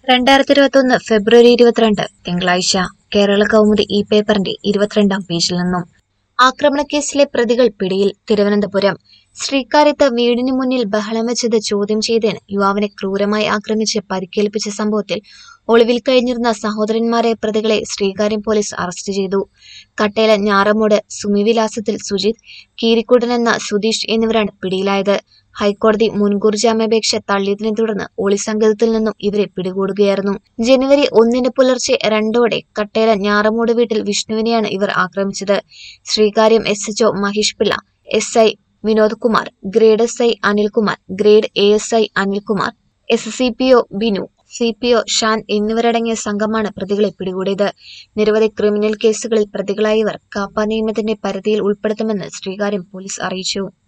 രണ്ടായിരത്തി ഇരുപത്തൊന്ന് ഫെബ്രുവരി ഇരുപത്തിരണ്ട് തിങ്കളാഴ്ച കേരള കൗമുദി ഈ പേപ്പറിന്റെ ഇരുപത്തിരണ്ടാം പേജിൽ നിന്നും ആക്രമണക്കേസിലെ പ്രതികൾ പിടിയിൽ തിരുവനന്തപുരം ശ്രീകാര്യത്ത് വീടിന് മുന്നിൽ ബഹളം വെച്ചത് ചോദ്യം ചെയ്തതിന് യുവാവിനെ ക്രൂരമായി ആക്രമിച്ച് പരിക്കേൽപ്പിച്ച സംഭവത്തിൽ ഒളിവിൽ കഴിഞ്ഞിരുന്ന സഹോദരന്മാരെ പ്രതികളെ ശ്രീകാര്യം പോലീസ് അറസ്റ്റ് ചെയ്തു കട്ടേല ഞാറമൂട് സുമിവിലാസത്തിൽ സുജിത് കീരിക്കുടൻ എന്ന സുധീഷ് എന്നിവരാണ് പിടിയിലായത് ഹൈക്കോടതി മുൻകൂർ ജാമ്യാപേക്ഷ തള്ളിയതിനെ തുടർന്ന് ഒളിസങ്കേതത്തിൽ നിന്നും ഇവരെ പിടികൂടുകയായിരുന്നു ജനുവരി ഒന്നിന് പുലർച്ചെ രണ്ടോടെ കട്ടേല ഞാറമൂട് വീട്ടിൽ വിഷ്ണുവിനെയാണ് ഇവർ ആക്രമിച്ചത് Sreekaryam S HO Mahesh Pillai S I Vinod Kumar grade S I Anilkumar grade A S I Anilkumar S C P O Binu C P O Shan എന്നിവരടങ്ങിയ സംഘമാണ് പ്രതികളെ പിടികൂടിയത് നിരവധി ക്രിമിനൽ കേസുകളിൽ പ്രതികളായവർ കാപ്പ നിയമത്തിന്റെ പരിധിയിൽ ഉൾപ്പെടുത്തുമെന്ന് ശ്രീകാര്യം പോലീസ് അറിയിച്ചു